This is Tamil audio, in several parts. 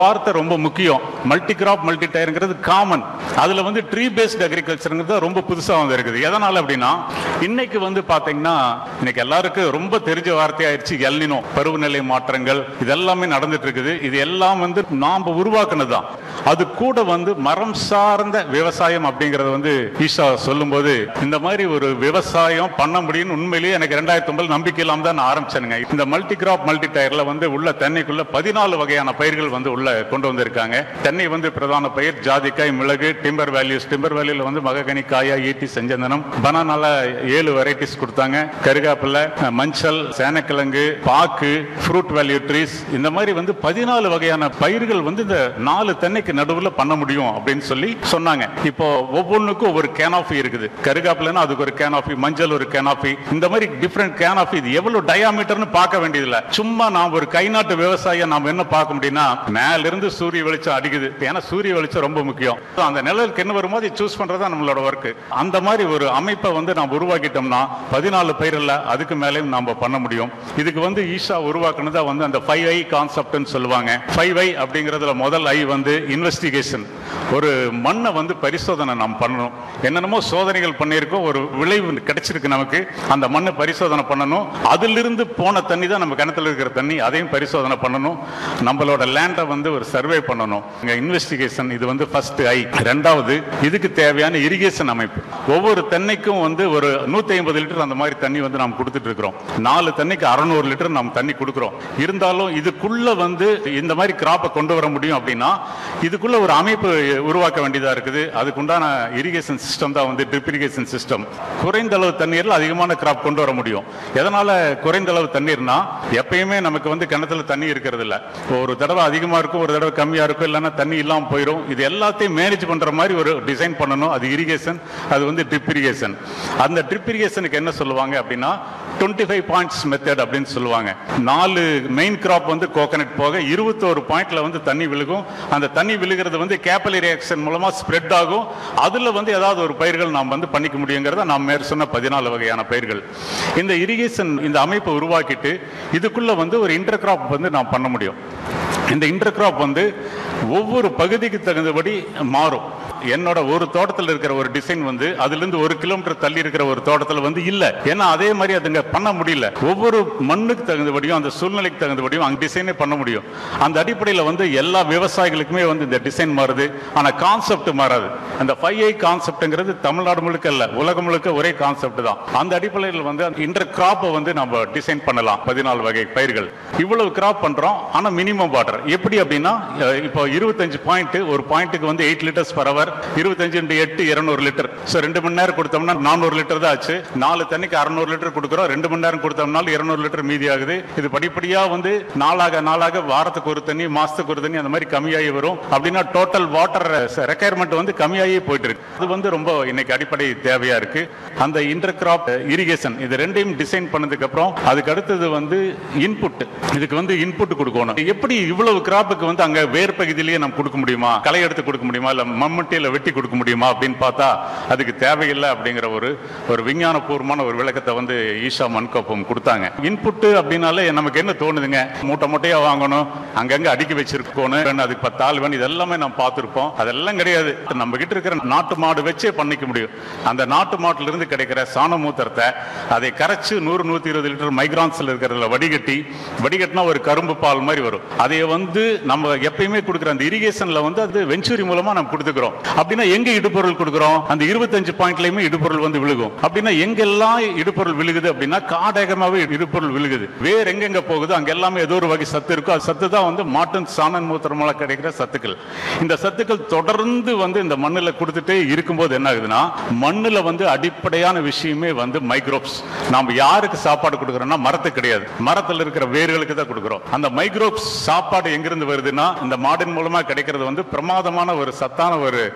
வார்த்தை ரொம்ப முக்கியம் மல்டி கிராப் மல்டி டயருங்கிறது காமன் அதுல வந்து ட்ரீ பேஸ்ட் அக்ரிகல்ச்சருங்கிறது ரொம்ப புதுசா வந்து இருக்குது எதனால அப்படின்னா இன்னைக்கு வந்து பாத்தீங்கன்னா இன்னைக்கு எல்லாருக்கும் ரொம்ப தெரிஞ்ச வார்த்தையாயிருச்சு எல்னினோ பருவநிலை மாற்றங்கள் இதெல்லாமே நடந்துட்டு இருக்குது இது எல்லாம் வந்து நாம உருவாக்குனது தான் அது கூட வந்து மரம் சார்ந்த விவசாயம் அப்படிங்கறது வந்து ஈஷா சொல்லும்போது இந்த மாதிரி ஒரு விவசாயம் பண்ண முடியும்னு உண்மையிலேயே எனக்கு ரெண்டாயிரத்தி ஒன்பது நம்பிக்கை இல்லாம தான் நான் ஆரம்பிச்சேனுங்க இந்த மல்டி கிராப் மல்டி டயர்ல வந்து உள்ள தென்னைக்குள்ள பதினாலு வகையான பயிர்கள் வந்து உள்ள கொண்டு வந்திருக்காங்க தென்னை வந்து பிரதான பயிர் ஜாதிக்காய் மிளகு டிம்பர் வேல்யூஸ் டிம்பர் வேல்யூல வந்து மககனி காயா ஈட்டி செஞ்சந்தனம் பனானால ஏழு வெரைட்டிஸ் கொடுத்தாங்க கருகாப்பிலை மஞ்சள் சேனக்கிழங்கு பாக்கு ஃப்ரூட் வேல்யூ ட்ரீஸ் இந்த மாதிரி வந்து பதினாலு வகையான பயிர்கள் வந்து இந்த நாலு தென்னைக்கு நடுவுல பண்ண முடியும் அப்படின்னு சொல்லி சொன்னாங்க இப்போ ஒவ்வொன்றுக்கும் ஒவ்வொரு கேனாஃபி இருக்குது கருகாப்பிலைன்னா அதுக்கு ஒரு கேனாஃபி மஞ்சள் ஒரு கேனாஃபி இந்த மாதிரி டிஃப்ரெண்ட் கேனாஃபி இது எவ்வளவு டயாமீட்டர்னு பார்க்க வேண்டியதில்ல சும்மா நாம் ஒரு கை நாட்டு விவசாயம் நாம் என்ன பார்க்க முடியும்னா மேல இருந்து சூரிய வெளிச்சம் அடிக்குது ஏன்னா சூரிய வெளிச்சம் ரொம்ப முக்கியம் அந்த நிழலுக்கு என்ன வருமோ அதை சூஸ் பண்றதா நம்மளோட ஒர்க் அந்த மாதிரி ஒரு அமைப்பை வந்து நாம் உருவாக்கிட்டோம்னா பதினாலு பயிரில் அதுக்கு மேலேயும் நாம பண்ண முடியும் இதுக்கு வந்து ஈஷா உருவாக்குனதா வந்து அந்த ஃபைவ் ஐ கான்செப்ட்னு சொல்லுவாங்க ஃபைவ் ஐ அப்படிங்கிறதுல முதல் ஐ வந்து இன்வெஸ்டிகேஷன் ஒரு மண்ணை வந்து பரிசோதனை நாம் பண்ணணும் என்னென்னமோ சோதனைகள் பண்ணியிருக்கோம் ஒரு விளைவு கிடைச்சிருக்கு நமக்கு அந்த மண்ணை பரிசோதனை பண்ணணும் அதிலிருந்து போன தண்ணி தான் நம்ம கிணத்துல இருக்கிற தண்ணி அதையும் பரிசோதனை பண்ணணும் நம்மளோட லேண்டை வந்து ஒரு சர்வே பண்ணணும் இங்க இன்வெஸ்டிகேஷன் இது வந்து ஃபர்ஸ்ட் ஐ ரெண்டாவது இதுக்கு தேவையான இரிகேஷன் அமைப்பு ஒவ்வொரு தென்னைக்கும் வந்து ஒரு நூத்தி ஐம்பது லிட்டர் அந்த மாதிரி தண்ணி வந்து நாம் கொடுத்துட்டு இருக்கிறோம் நாலு தண்ணிக்கு அறுநூறு லிட்டர் நாம் தண்ணி கொடுக்கிறோம் இருந்தாலும் இதுக்குள்ள வந்து இந்த மாதிரி கிராப்பை கொண்டு வர முடியும் அப்படின்னா இதுக்குள்ள ஒரு அமைப்பு உருவாக்க வேண்டியதா இருக்குது அதுக்குண்டான இரிகேஷன் சிஸ்டம் தான் வந்து ட்ரிப் இரிகேஷன் சிஸ்டம் குறைந்த அளவு தண்ணீர்ல அதிகமான கிராப் கொண்டு வர முடியும் எதனால குறைந்த அளவு தண்ணீர்னா எப்பயுமே நமக்கு வந்து கிணத்துல தண்ணி இருக்கிறது இல்ல ஒரு தடவை அதிகமா இருக்கும் ஒரு தடவை கம்மியா இருக்கும் இல்லைன்னா தண்ணி இல்லாம போயிடும் இது எல்லாத்தையும் மேனேஜ் பண்ற மாதிரி ஒரு டிசைன் பண்ணணும் அது இரிகேஷன் அது வந்து ட்ரிப் இரிகேஷன் அந்த ட்ரிப் இரிகேஷனுக்கு என்ன சொல்லுவாங்க அப்படின்னா டுவெண்ட்டி ஃபைவ் பாயிண்ட்ஸ் மெத்தட் அப்படின்னு சொல்லுவாங்க நாலு மெயின் கிராப் வந்து கோகனட் போக இருபத்தோரு பாயிண்ட்ல வந்து தண்ணி விழுகும் அந்த தண்ணி விழுகிறது வந்து கேப்பலி ரியாக்ஷன் மூலமா ஸ்ப்ரெட் ஆகும் அதுல வந்து ஏதாவது ஒரு பயிர்கள் நாம் வந்து பண்ணிக்க முடியுங்கிறத நாம் மேற் சொன்ன பதினாலு வகையான பயிர்கள் இந்த இரிகேஷன் இந்த அமைப்பை உருவாக்கிட்டு இதுக்குள்ள வந்து ஒரு இன்டர் கிராப் வந்து நாம் பண்ண முடியும் இந்த இன்டர் கிராப் வந்து ஒவ்வொரு பகுதிக்கு தகுந்தபடி மாறும் என்னோட ஒரு தோட்டத்தில் இருக்கிற ஒரு டிசைன் வந்து அதுல இருந்து ஒரு கிலோமீட்டர் தள்ளி இருக்கிற ஒரு தோட்டத்தில் வந்து இல்ல ஏன்னா அதே மாதிரி அதுங்க பண்ண முடியல ஒவ்வொரு மண்ணுக்கு தகுந்தபடியும் அந்த சூழ்நிலைக்கு தகுந்தபடியும் அங்க டிசைனே பண்ண முடியும் அந்த அடிப்படையில் வந்து எல்லா விவசாயிகளுக்குமே வந்து இந்த டிசைன் மாறுது ஆனா கான்செப்ட் மாறாது அந்த ஃபைவ் ஐ கான்செப்ட்ங்கிறது தமிழ்நாடு முழுக்க இல்ல உலகம் முழுக்க ஒரே கான்செப்ட் தான் அந்த அடிப்படையில் வந்து இன்டர் கிராப்பை வந்து நம்ம டிசைன் பண்ணலாம் பதினாலு வகை பயிர்கள் இவ்வளவு கிராப் பண்றோம் ஆனா மினிமம் வாட்டர் எப்படி அப்படின்னா அஹ், இப்போ இருபத்தஞ்சு பாயிண்ட் ஒரு பாயிண்ட்டுக்கு வந்து எயிட் லிட்டர்ஸ் பர் அவர் இருபத்தஞ்சு இன்டு எட்டு இருநூறு லிட்டர் ஸோ ரெண்டு மணி நேரம் கொடுத்தோம்னா நானூறு லிட்டர் தான் ஆச்சு நாலு தண்ணிக்கு அறுநூறு லிட்டர் கொடுக்குறோம் ரெண்டு மணி நேரம் கொடுத்தோம்னாலும் இருநூறு லிட்டர் மீதி ஆகுது இது படிப்படியா வந்து நாளாக நாளாக வாரத்துக்கு ஒரு தண்ணி மாசத்துக்கு ஒரு தண்ணி அந்த மாதிரி கம்மியாகி வரும் அப்படின்னா டோட்டல் வாட்டர் ரெக்குயர்மெண்ட் வந்து கம்மியாகி போயிட்டு இருக்கு அது வந்து ரொம்ப இன்னைக்கு அடிப்படை தேவையா இருக்கு அந்த இன்டர் கிராப் இரிகேஷன் இது ரெண்டையும் டிசைன் பண்ணதுக்கு அப்புறம் அதுக்கு அடுத்தது வந்து இன்புட் இதுக்கு வந்து இன்புட் கொடுக்கணும் எப்படி இவ்வளவு கிராப்புக்கு வந்து அங்க வேர் பகுதியிலேயே நம்ம கொடுக்க முடியுமா களை எடுத்து கொடுக்க முடியுமா இல்ல மம்மட்டியில வெட்டி கொடுக்க முடியுமா அப்படின்னு பார்த்தா அதுக்கு தேவையில்லை அப்படிங்கிற ஒரு ஒரு விஞ்ஞானபூர்வமான ஒரு விளக்கத்தை வந்து ஈஷா மண்கோப்பம் கொடுத்தாங்க இன்புட் அப்படின்னாலே நமக்கு என்ன தோணுதுங்க மூட்டை மூட்டையா வாங்கணும் அங்கங்க அடுக்கி வச்சிருக்கணும் அதுக்கு பத்து ஆள் வேணும் இதெல்லாமே நம்ம பார்த்திருப்போம் அதெல்லாம் கிடையாது நம்ம கிட்ட இருக்கிற நாட்டு மாடு வச்சே பண்ணிக்க முடியும் அந்த நாட்டு மாட்டுல இருந்து கிடைக்கிற சாண மூத்திரத்தை அதை கரைச்சு நூறு நூத்தி இருபது லிட்டர் மைக்ரான்ஸ்ல இருக்கிறதுல வடிகட்டி வடிகட்டினா ஒரு கரும்பு பால் மாதிரி வரும் அதை வந்து நம்ம எப்பயுமே கொடுக்குற அந்த இரிகேஷன்ல வந்து அது வெஞ்சூரி மூலமா நம்ம கொடுத்துக்கிறோம் அப்படின்னா எங்க இடுபொருள் கொடுக்குறோம் அந்த இருபத்தஞ்சு பாயிண்ட்லயுமே இடுபொருள் வந்து விழுகும் அப்படின்னா எங்கெல்லாம் இடுபொருள் விழுகுது அப்படின்னா காடகமாவே இடுபொருள் விழுகுது வேற எங்கெங்க போகுது அங்க எல்லாமே ஏதோ ஒரு வகை சத்து இருக்கும் அது சத்து தான் வந்து மாட்டின் சாணன் மூத்திரம் மூலம் கிடைக்கிற சத்துக்கள் இந்த சத்துக்கள் தொடர்ந்து வந்து இந்த மண்ணுல கொடுத்துட்டே இருக்கும்போது என்ன ஆகுதுன்னா மண்ணுல வந்து அடிப்படையான விஷயமே வந்து மைக்ரோப்ஸ் நாம யாருக்கு சாப்பாடு கொடுக்குறோம்னா மரத்துக்கு கிடையாது மரத்துல இருக்கிற வேர்களுக்கு தான் கொடுக்குறோம் அந்த மைக்ரோப்ஸ் சாப்பாடு எங்கிருந்து வருதுன்னா இந்த மாடின் மூலமா கிடைக்கிறது வந்து பிரமாதமான ஒரு சத்தான ஒரு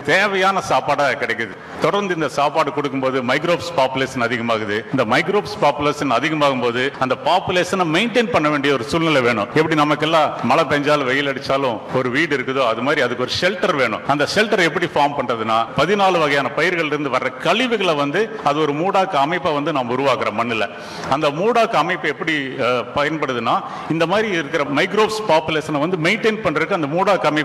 தேவையான சாப்பாடா கிடைக்குது தொடர்ந்து இந்த சாப்பாடு கொடுக்கும்போது மைக்ரோப்ஸ் பாப்புலேஷன் அதிகமாகுது இந்த மைக்ரோப்ஸ் பாப்புலேஷன் அதிகமாகும் போது அந்த பாப்புலேஷனை மெயின்டைன் பண்ண வேண்டிய ஒரு சூழ்நிலை வேணும் எப்படி நமக்கெல்லாம் மழை பெஞ்சாலும் வெயில் அடிச்சாலும் ஒரு வீடு இருக்குதோ அது மாதிரி அதுக்கு ஒரு ஷெல்டர் வேணும் அந்த ஷெல்டர் எப்படி ஃபார்ம் பண்றதுன்னா பதினாலு வகையான பயிர்கள் இருந்து வர்ற கழிவுகளை வந்து அது ஒரு மூடாக்கு அமைப்பை வந்து நம்ம உருவாக்குறோம் மண்ணுல அந்த மூடாக்கு அமைப்பு எப்படி அஹ், பயன்படுதுன்னா இந்த மாதிரி இருக்கிற மைக்ரோப்ஸ் பாப்புலேஷனை வந்து மெயின்டைன் பண்றதுக்கு அந்த மூடாக்கு அமைப்பு